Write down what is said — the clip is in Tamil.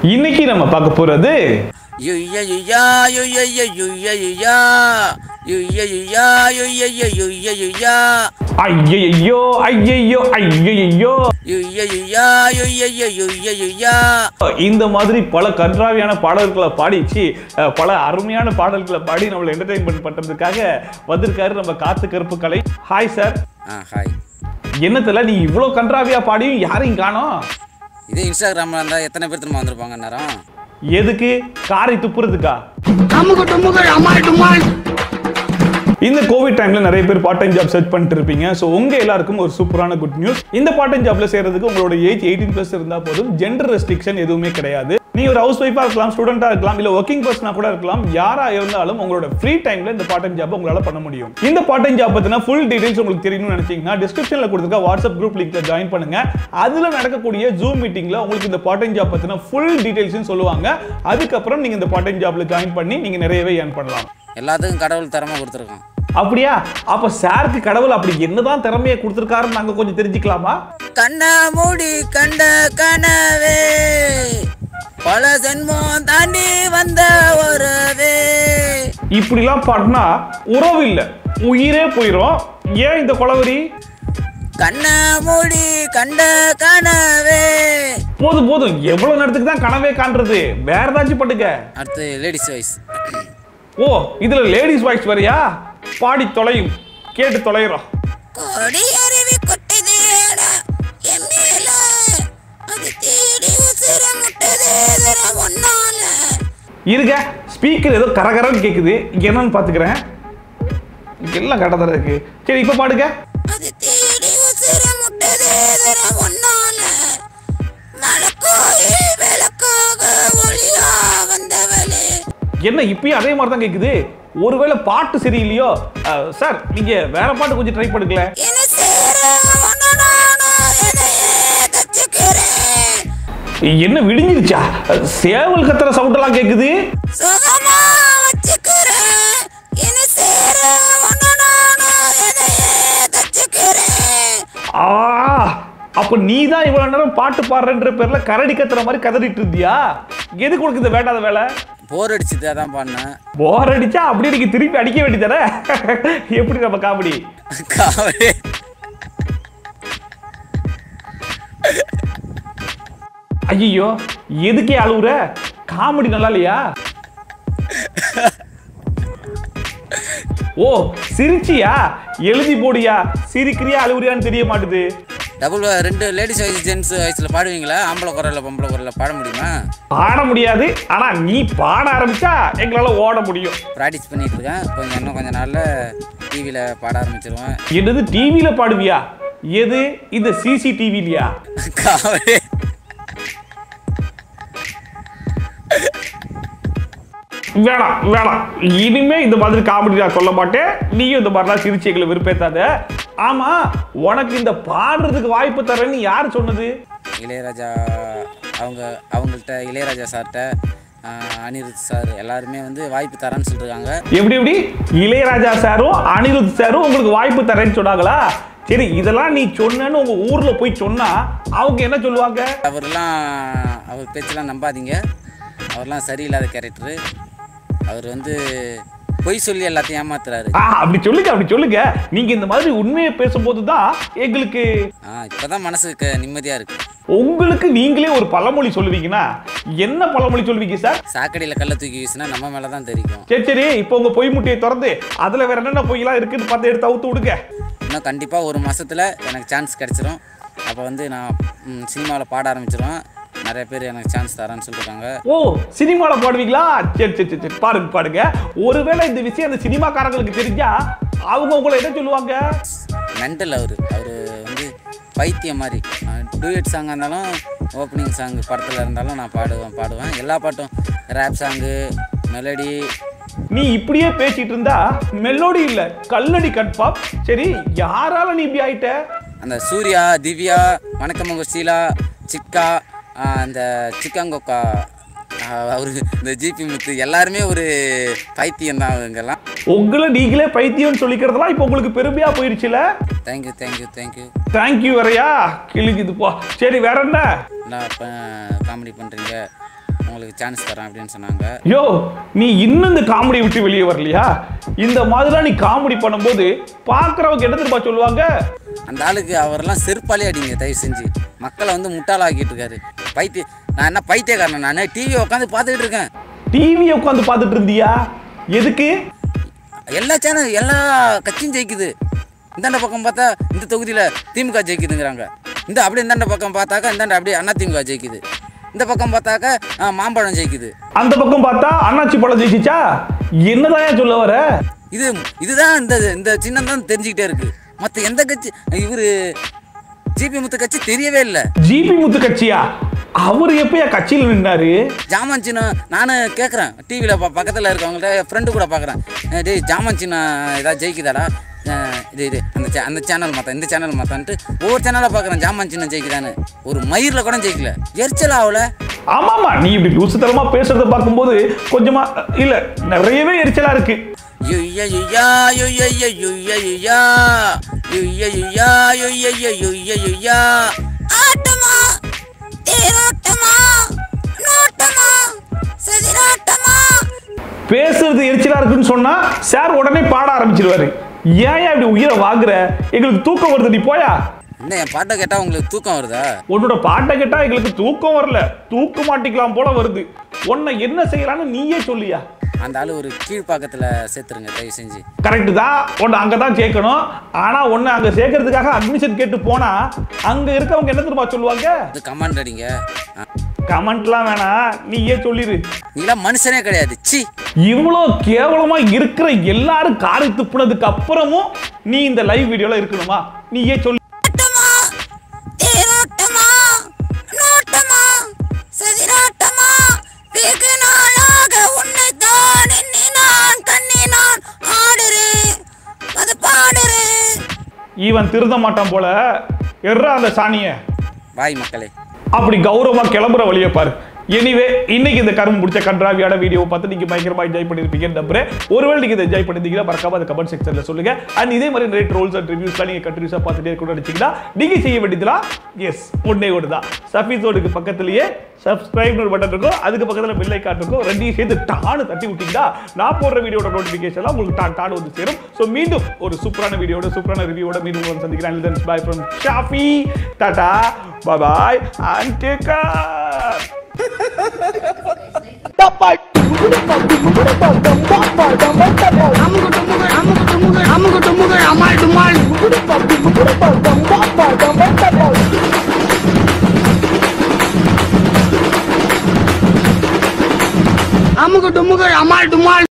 இன்னைக்கு நம்ம பார்க்க போறது யுய்ய யுய்யா யுய்ய யுய்ய யுய்யா யுய்ய யுய்யா யுய்ய யுய்ய யுய்யா ஐயையோ ஐயையோ ஐயையோ யுய்ய யுய்யா யுய்ய யுய்ய யுய்யா இந்த மாதிரி பல கன்றாவியான பாடல்களை பாடிச்சு அஹ், பல அருமையான பாடல்களை பாடி நம்மளை என்டர்டைன்மெண்ட் பண்றதுக்காக வந்திருக்காரு நம்ம காத்து கருப்பு கலை ஹாய் சார் ஆ ஹாய் என்னத்துல நீ இவ்வளோ கன்றாவியா பாடியும் யாரையும் காணோம் இதே இன்ஸ்டாகிராமில் இருந்தால் எத்தனை பேர் திரும்ப வந்திருப்பாங்க நேரம் எதுக்கு காரை துப்புறதுக்கா அமுக டுமுகள் அமால் டுமால் இந்த கோவிட் டைம்ல நிறைய பேர் பார்ட் டைம் ஜாப் சர்ச் பண்ணிட்டு இருப்பீங்க ஸோ உங்க எல்லாருக்கும் ஒரு சூப்பரான குட் நியூஸ் இந்த பார்ட் டைம் ஜாப்ல சேர்றதுக்கு உங்களோட ஏஜ் எயிட்டீன் பிளஸ் இருந்தா போதும் ஜெண்டர் ரெஸ்ட்ரிக்ஷன் எதுவுமே கிடையாது நீங்க ஒரு ஹவுஸ் ஒய்ஃபா இருக்கலாம் ஸ்டூடெண்டா இருக்கலாம் இல்ல ஒர்க்கிங் பர்சனா கூட இருக்கலாம் யாரா இருந்தாலும் உங்களோட ஃப்ரீ டைம்ல இந்த பார்ட் டைம் ஜாப் உங்களால பண்ண முடியும் இந்த பார்ட் டைம் ஜாப் பத்தின ஃபுல் டீடைல்ஸ் உங்களுக்கு தெரியணும்னு நினைச்சீங்கன்னா டிஸ்கிரிப்ஷன்ல கொடுத்துருக்க வாட்ஸ்அப் குரூப் லிங்க்ல ஜாயின் பண்ணுங்க அதுல நடக்கக்கூடிய ஜூம் மீட்டிங்ல உங்களுக்கு இந்த பார்ட் டைம் ஜாப் பத்தின ஃபுல் டீடைல்ஸும் சொல்லுவாங்க அதுக்கப்புறம் நீங்க இந்த பார்ட் டைம் ஜாப்ல ஜாயின் பண்ணி நீங்க நிறையவே ஏர்ன் பண்ணலாம் எல்லாத்துக்கும் கடவுள் தரமாக கொடுத்துருக்கோம் அப்படியா அப்ப சாருக்கு கடவுள் அப்படி என்னதான் திறமையை கொடுத்துருக்காருன்னு நாங்க கொஞ்சம் தெரிஞ்சுக்கலாமா கண்ண மூடி கண்ட கனவே பல ஜென்மம் தாண்டி வந்த ஒருவே இப்படிலாம் பாடினா உறவு இல்ல உயிரே போயிடும் ஏன் இந்த கொலவரி கண்ண மூடி கண்ட கனவே போதும் போதும் எவ்வளவு நேரத்துக்கு தான் கனவே காண்றது வேற ஏதாச்சும் பட்டுக்க அடுத்து லேடிஸ் வாய்ஸ் ஓ இதுல லேடிஸ் வாய்ஸ் வரையா பாடி தொலையும் கேட்டு தொலைகிறோம் கோடி அருவி கொட்டுதேடா என் மேல அது தேடி உசிர முட்டதே ஒன்னால இருக்க ஸ்பீக்கர் ஏதோ கரகரன்னு கேக்குது என்னன்னு பாத்துக்கிறேன் எல்லாம் கரெக்டாக தான் இருக்கு சரி இப்ப பாடுங்க அது தேடி உசிர முட்டதே ஒன்னால மழக்கோயில் விளக்காக ஒளியா வந்தவளே என்ன இப்பயும் அதே மாதிரி தான் கேக்குது ஒருவேளை பாட்டு சரியில்லையோ அஹ், சார் நீங்க வேற பாட்டு கொஞ்சம் ட்ரை பண்ணுங்களே என்ன சேர ஒன்னு நானா எதையே கச்சுக்கிறேன் என்ன விடிஞ்சிருச்சா அஹ், சேவல் கத்துற சவுண்ட் எல்லாம் கேக்குது சுகமா வச்சுக்கிறேன் என்ன சேர ஒன்னு நானா எதையே கச்சுக்கிறேன் ஆ அப்ப நீ தான் இவ்வளவு நேரம் பாட்டு பாடுறன்ற பேர்ல கரடி கத்துற மாதிரி கதறிட்டு இருந்தியா எது உனக்கு இந்த வேண்டாத வேலை போர் அடிச்சுட்டு அதான் பாடினேன் போர் அடிச்சா அப்படியே நீங்க திருப்பி அடிக்க வேண்டியதானே எப்படி நம்ம காமெடி காவலே ஐயோ எதுக்கே அழுவுற காமெடி நல்லா இல்லையா ஓ சிரிச்சியா எழுதி போடியா சிரிக்கிறியா அழுவுறியான்னு தெரிய மாட்டுது டபுள் ரெண்டு லேடிஸ் வாய்ஸ் ஜென்ஸ் வாய்ஸில் பாடுவீங்களா ஆம்பளை குரல்ல பொம்பளை குரல்ல பாட முடியுமா பாட முடியாது ஆனா நீ பாட ஆரம்பிச்சா எங்களால ஓட முடியும் ப்ராக்டிஸ் பண்ணிட்டு இருக்கேன் கொஞ்சம் இன்னும் கொஞ்ச நாள்ல டிவியில் பாட ஆரம்பிச்சிருவேன் என்னது டிவியில பாடுவியா எது இந்த சிசிடிவிலையா காவலே வேணாம் வேணாம் இனிமே இந்த மாதிரி காமெடி நான் சொல்ல மாட்டேன் நீயும் இந்த மாதிரிலாம் சிரிச்சு எங்களை விருப்பேத்தாத ஆமா உனக்கு இந்த பாடுறதுக்கு வாய்ப்பு தரேன்னு யார் சொன்னது இளையராஜா அவங்க அவங்கள்ட்ட இளையராஜா சார்கிட்ட அனிருத் சார் எல்லாருமே வந்து வாய்ப்பு தரேன்னு சொல்லிருக்காங்க எப்படி எப்படி இளையராஜா சாரும் அனிருத் சாரும் உங்களுக்கு வாய்ப்பு தரேன்னு சொன்னாங்களா சரி இதெல்லாம் நீ சொன்னேன்னு உங்க ஊர்ல போய் சொன்னா அவங்க என்ன சொல்லுவாங்க அவர்லாம் அவர் பேச்செல்லாம் நம்பாதீங்க அவர்லாம் சரியில்லாத கேரக்டரு அவர் வந்து பொய் சொல்லி எல்லாத்தையும் ஏமாத்துறாரு ஆ அப்படி சொல்லுங்க அப்படி சொல்லுங்க நீங்க இந்த மாதிரி உண்மையை பேசும்போது தான் எங்களுக்கு ஆ இப்போதான் மனசுக்கு நிம்மதியாக இருக்கு உங்களுக்கு நீங்களே ஒரு பழமொழி சொல்லுவீங்கன்னா என்ன பழமொழி சொல்லுவீங்க சார் சாக்கடையில் கல்லை தூக்கி வீசினா நம்ம மேலே தான் தெரியும் சரி சரி இப்போ உங்க பொய் முட்டையை திறந்து அதுல வேற என்னென்ன பொய்யெல்லாம் இருக்குன்னு பார்த்து எடுத்து அவுத்து விடுங்க இன்னும் கண்டிப்பாக ஒரு மாசத்துல எனக்கு சான்ஸ் கிடச்சிரும் அப்போ வந்து நான் சினிமாவில் பாட ஆரம்பிச்சிருவேன் நிறைய பேர் எனக்கு சான்ஸ் தரேன்னு சொல்லியிருக்காங்க ஓ சினிமால பாடுவீங்களா சரி சரி சரி சரி பாருங்க பாருங்க ஒருவேளை இந்த விஷயம் அந்த சினிமாக்காரங்களுக்கு தெரிஞ்சா அவங்க உங்களை என்ன சொல்லுவாங்க மென்டல் அவர் அவர் வந்து பைத்தியம் மாதிரி டூயட் சாங்காக இருந்தாலும் ஓப்பனிங் சாங் படத்தில் இருந்தாலும் நான் பாடுவேன் பாடுவேன் எல்லா பாட்டும் ரேப் சாங்கு மெலடி நீ இப்படியே பேசிட்டு இருந்தா மெலோடி இல்ல கல்லடி கட்பாப் சரி யாரால நீ இப்படி ஆயிட்ட அந்த சூர்யா திவ்யா வணக்கமங்க ஷீலா சிக்கா ஆஹ் அந்த சிக்காங்கொக்கா அவரு இந்த ஜிபி முத்து எல்லாருமே ஒரு பைத்தியம் தான் அவங்கெல்லாம் உங்களை நீங்களே பைத்தியம்னு சொல்லிக்கிறதெல்லாம் இப்போ உங்களுக்கு பெருமையா போயிடுச்சுல தேங்க்யூ தேங்க்யூ தேங்க்யூ தேங்க்யூ வரையா கிழிக்குது போ சரி வேற என்ன நல்லா இப்போ காமெடி பண்ணுறீங்க உங்களுக்கு சான்ஸ் தரேன் அப்படின்னு சொன்னாங்க யோ நீ இன்னும் இந்த காமெடி விட்டு வெளியே வரலையா இந்த மாதிரிலாம் நீ காமெடி பண்ணும்போது பார்க்குறவங்க என்ன தெரியுமா சொல்லுவாங்க அந்த ஆளுக்கு அவரெல்லாம் செருப்பாலே அடிங்க தயவு செஞ்சு மக்களை வந்து முட்டாளாக்கிட்டு இருக்காரு பைத்திய நான் என்ன பைத்தியக்காரன் நான் டிவி உட்காந்து பார்த்துக்கிட்டு இருக்கேன் டிவியை உட்காந்து பார்த்துட்டு இருந்தியா எதுக்கு எல்லா சேனல் எல்லா கட்சியும் ஜெயிக்குது இந்தாண்ட பக்கம் பார்த்தா இந்த தொகுதியில் திமுக ஜெயிக்குதுங்கிறாங்க இந்த அப்படியே இந்தாண்ட பக்கம் பார்த்தாக்கா இந்தாண்ட அப்படியே அண்ணா திமுக ஜெயிக்குது இந்த பக்கம் பார்த்தாக்கா ஆ, மாம்பழம் ஜெயிக்குது அந்த பக்கம் பார்த்தா அண்ணாச்சி பழம் ஜெயிச்சிச்சா என்னதான் சொல்ல வர இது இதுதான் இந்த இந்த சின்னம் தான் தெரிஞ்சுக்கிட்டே இருக்கு மற்ற எந்த கட்சி இவர் ஜிபி முத்து கட்சி தெரியவே இல்லை ஜிபி முத்து கட்சியா அவர் எப்பயா கட்சியில் நின்னாரு ஜாமான் சின்னம் நானும் கேட்குறேன் டிவியில் ப பக்கத்தில் இருக்கவங்கள்ட்ட என் ஃப்ரெண்டு கூட பார்க்குறேன் டேய் ஜாமான் சின்னம் ஏதாவது ஜெயிக்குதாடா அஹ் இது இது அந்த சே அந்த சேனல் மாற்ற இந்த சேனல் மாற்றான்ட்டு ஒவ்வொரு சேனலாக பார்க்குறேன் ஜாமான் சின்னம் ஜெயிக்குதான்னு ஒரு மயிரில் கூட ஜெயிக்கல எரிச்சல் ஆகல ஆமாமா நீ இப்படி லூசுத்தனமா பேசுறத பார்க்கும்போது கொஞ்சமா இல்ல நிறையவே எரிச்சலா இருக்கு யுய்யா யுய்யா யுய்யா யுய்யா யுய்யா யுய்யா யுய்யா யுய்யா யுய்யா யுய்யா ஆட்டமா தேரோட்டமா நோட்டமா சதிராட்டமா பேசுறது எரிச்சலா இருக்குன்னு சொன்னா சார் உடனே பாட ஆரம்பிச்சிருவாரு ஏன் இப்படி உயிரை வாங்குற எங்களுக்கு தூக்கம் வருது நீ போயா என்ன என் பாட்டை கேட்டால் உங்களுக்கு தூக்கம் வருதா உன்னோட பாட்டை கேட்டா எங்களுக்கு தூக்கம் வரல தூக்க மாட்டிக்கலாம் போல வருது உன்னை என்ன செய்யலான்னு நீயே சொல்லியா அந்த ஆள் ஒரு கீழ்ப்பாக்கத்தில் சேர்த்துருங்க தயவு செஞ்சு கரெக்டு தான் உன்னை அங்கே தான் சேர்க்கணும் ஆனால் உன்னை அங்கே சேர்க்கறதுக்காக அட்மிஷன் கேட்டு போனா அங்கே இருக்கவங்க என்ன தெரியுமா சொல்லுவாங்க அது கமெண்ட் அடிங்க ஆ. கமெண்ட்லாம் வேணாம் நீயே சொல்லிடு நீலாம் மனுஷனே கிடையாது சி இவ்வளோ கேவலமா இருக்கிற எல்லாரும் காரி துப்புனதுக்கு அப்புறமும் நீ இந்த லைவ் வீடியோல இருக்கணுமா நீயே சொல்லு ஆட்டமா தேரோட்டமா நோட்டமா சதிராட்டமா வெகு நாளாக உன்னை தான் எண்ணி நான் கண்ணி நான் ஆடுறேன் அது பாடுறேன் இவன் திருந்த மாட்டான் போல எர்றா அந்த சாணிய பாய் மக்களே அப்படி கௌரவமா கிளம்புற வழியை பாரு எனிவே இன்னைக்கு இந்த கரும்பு பிடிச்ச கன்றாவியான வீடியோ பார்த்து நீங்க பயங்கரமா என்ஜாய் பண்ணிருப்பீங்கன்னு நம்புறேன் ஒருவேளை நீங்க இதை என்ஜாய் பண்ணிருந்தீங்கன்னா மறக்காம அந்த கமெண்ட் செக்ஷன்ல சொல்லுங்க அண்ட் இதே மாதிரி நிறைய ட்ரோல்ஸ் அண்ட் ரிவ்யூஸ்லாம் நீங்க கண்டினியூஸா பார்த்துட்டே இருக்கணும்னு நினைச்சீங்கன்னா நீங்க செய்ய வேண்டியதுலாம் எஸ் ஒன்னே ஒன்று தான் சஃபீஸோடுக்கு பக்கத்துலயே சப்ஸ்கிரைப் பட்டன் இருக்கும் அதுக்கு பக்கத்துல பெல் ஐக்கான் இருக்கும் ரெண்டையும் சேர்த்து டானு தட்டி விட்டீங்கன்னா நான் போடுற வீடியோட நோட்டிஃபிகேஷன் உங்களுக்கு டான் டானு வந்து சேரும் ஸோ மீண்டும் ஒரு சூப்பரான வீடியோட சூப்பரான ரிவ்யூவோட மீண்டும் உங்களை சந்திக்கிறேன் bye from Shafi tata bye and take அமுகு டுமுகு அமுகு டுமுகு அமுகு டுமுகு அமால் டுமால் அமுகு டுமுகு அமால் டுமால்